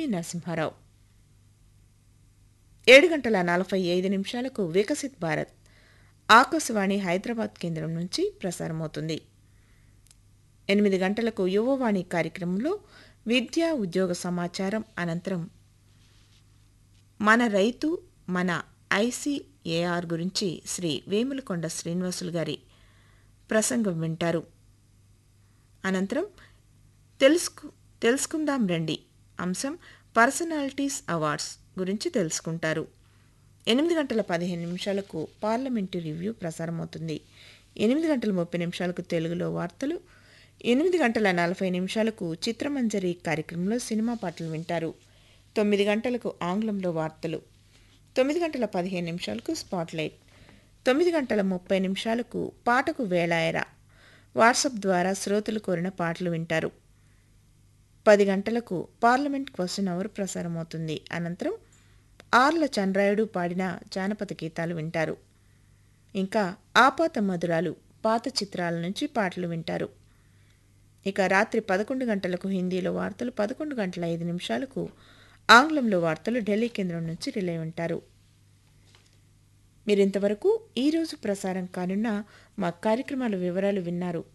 PV Narasimha Rao ఏడు గంటల నలభై ఐదు నిమిషాలకు వికసిత్ భారత్ ఆకాశవాణి హైదరాబాద్ కేంద్రం నుంచి ప్రసారమవుతుంది ఎనిమిది గంటలకు యువవాణి కార్యక్రమంలో విద్యా ఉద్యోగ సమాచారం అనంతరం మన రైతు మన ఐసీఏఆర్ గురించి శ్రీ వేములకొండ శ్రీనివాసులు గారి ప్రసంగం వింటారు అనంతరం తెలుసుకు తెలుసుకుందాం రండి అంశం పర్సనాలిటీస్ అవార్డ్స్ గురించి తెలుసుకుంటారు ఎనిమిది గంటల పదిహేను నిమిషాలకు పార్లమెంటు రివ్యూ ప్రసారమవుతుంది ఎనిమిది గంటల ముప్పై నిమిషాలకు తెలుగులో వార్తలు ఎనిమిది గంటల నలభై నిమిషాలకు చిత్రమంజరి కార్యక్రమంలో సినిమా పాటలు వింటారు తొమ్మిది గంటలకు ఆంగ్లంలో వార్తలు తొమ్మిది గంటల పదిహేను నిమిషాలకు స్పాట్లైట్ తొమ్మిది గంటల ముప్పై నిమిషాలకు పాటకు వేళాయరా వాట్సాప్ ద్వారా శ్రోతలు కోరిన పాటలు వింటారు పది గంటలకు పార్లమెంట్ క్వశ్చన్ అవర్ ప్రసారమవుతుంది అనంతరం ఆర్ల చంద్రాయుడు పాడిన జానపద గీతాలు వింటారు ఇంకా ఆపాత మధురాలు పాత చిత్రాల నుంచి పాటలు వింటారు ఇక రాత్రి పదకొండు గంటలకు హిందీలో వార్తలు పదకొండు గంటల ఐదు నిమిషాలకు ఆంగ్లంలో వార్తలు ఢిల్లీ కేంద్రం నుంచి రిలే ఉంటారు మీరింతవరకు ఈరోజు ప్రసారం కానున్న మా కార్యక్రమాల వివరాలు విన్నారు